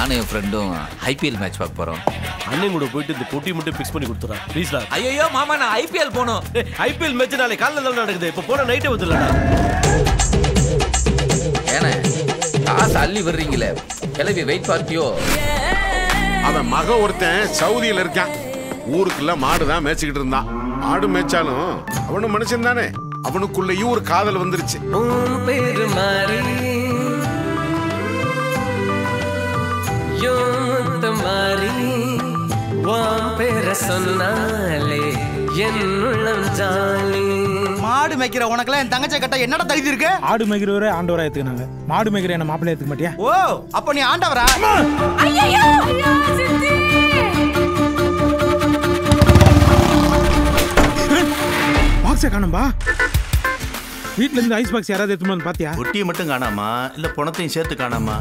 நானும் என் ஃப்ரெண்டும் IPL match பார்க்க போறோம் அண்ணன் கூட போயிட்டு இந்த பொட்டி மட்டும் ஃபிக்ஸ் பண்ணி கொடுத்துறா ப்ளீஸ்டா ஐயோ மாமா நான் ஐபிஎல் போகணும் ஐபிஎல் மேட்ச் நாளை காலைல தான் நடக்குது இப்போ போன நைட்டே வந்துடலடா ஏன்னா காசு அள்ளி வர்றீங்களே கிளவி வெயிட் பார்ட்டியோ அவன் மக ஒருத்தன் சவுதியில இருக்கான் ஊருக்குள்ள மாடு தான் மேய்ச்சிக்கிட்டு இருந்தான் மாடு மேய்ச்சாலும் அவனும் மனுஷன் தானே அவனுக்குள்ளேயும் ஒரு காதல் வந்துருச்சு உன் பேரு மாறி யோத்த மாறி உன் பேர சொன்னாலே என் உள்ளம் ஜாலி மாடு மேய்க்கிற உனக்கெல்லாம் என் தங்கச்சை கட்ட என்னடா தகுதி இருக்கு ஆடு மேய்க்கிறவரே ஆண்டவரா ஏத்துக்கினாங்க மாடு மேய்க்கிற என்ன மாப்பிள்ளை ஏத்துக்க மாட்டியா ஓ அப்ப நீ ஆண்டவரா பாக்ஸை காணும்பா வீட்ல இருந்து ஐஸ் பாக்ஸ் யாராவது எடுத்துட்டு வந்து பாத்தியா ஒட்டியை மட்டும் காணாமா இல்ல பணத்தையும் சேர்த்து காணாமா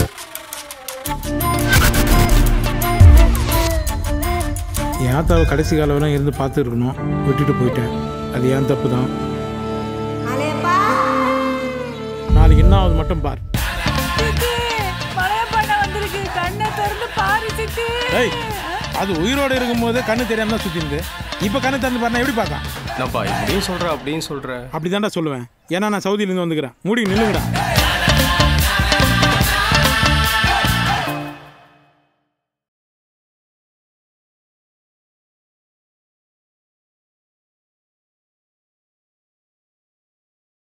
என் ஆத்தாவை கடைசி காலம் வரையும் இருந்து பார்த்து இருக்கணும் விட்டுட்டு போயிட்டேன் அது ஏன் தப்பு தான் நாளைக்கு என்ன ஆகுது மட்டும் பார் பழைய பண்ண வந்திருக்கு கண்ணை திறந்து பாரு சித்தி ஏய் அது உயிரோட இருக்கும்போது கண்ணு தெரியாம தான் சுத்திருந்து இப்ப கண்ணு திறந்து பாருனா எப்படி பார்க்கலாம் என்னப்பா இப்படியும் சொல்ற அப்படியும் சொல்ற அப்படிதான்டா சொல்லுவேன் ஏன்னா நான் சவுதியில இருந்து வந்துக்கிறேன் மூடி நில்லுங்கடா